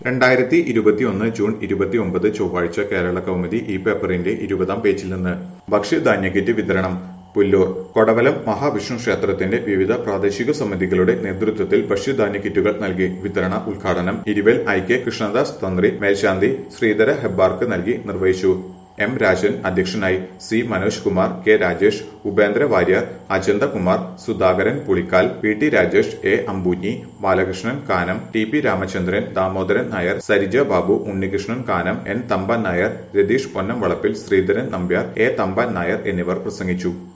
രണ്ടായിരത്തി ഇരുപത്തിയൊന്ന് ജൂൺ ഇരുപത്തിയൊമ്പത് ചൊവ്വാഴ്ച കേരള കൗമുദി ഈ പേപ്പറിന്റെ ഇരുപതാം പേജിൽ നിന്ന് ഭക്ഷ്യധാന്യ കിറ്റ് വിതരണം പുല്ലൂർ കൊടവലം മഹാവിഷ്ണു ക്ഷേത്രത്തിന്റെ വിവിധ പ്രാദേശിക സമിതികളുടെ നേതൃത്വത്തിൽ ഭക്ഷ്യധാന്യ കിറ്റുകൾ നൽകി വിതരണ ഉദ്ഘാടനം ഇരുവേൽ ഐ കെ കൃഷ്ണദാസ് തന്ത്രി മേൽശാന്തി ശ്രീധര ഹെബ്ബാർക്ക് നൽകി നിർവഹിച്ചു എം രാജൻ അധ്യക്ഷനായി C Manoj Kumar K Rajesh Upendra Warrier Ajantha Kumar Sudhakaran Pulikkal P T Rajesh A Ambunhi Balakrishnan Kanam T P Ramachandran Damodaran Nair Sarija Babu Unnikrishnan Kanam N Thampan Nair Ratheesh Ponnam Valappil Sreedharan Nambiar A Thampan Nair എന്നിവർ പ്രസംഗിച്ചു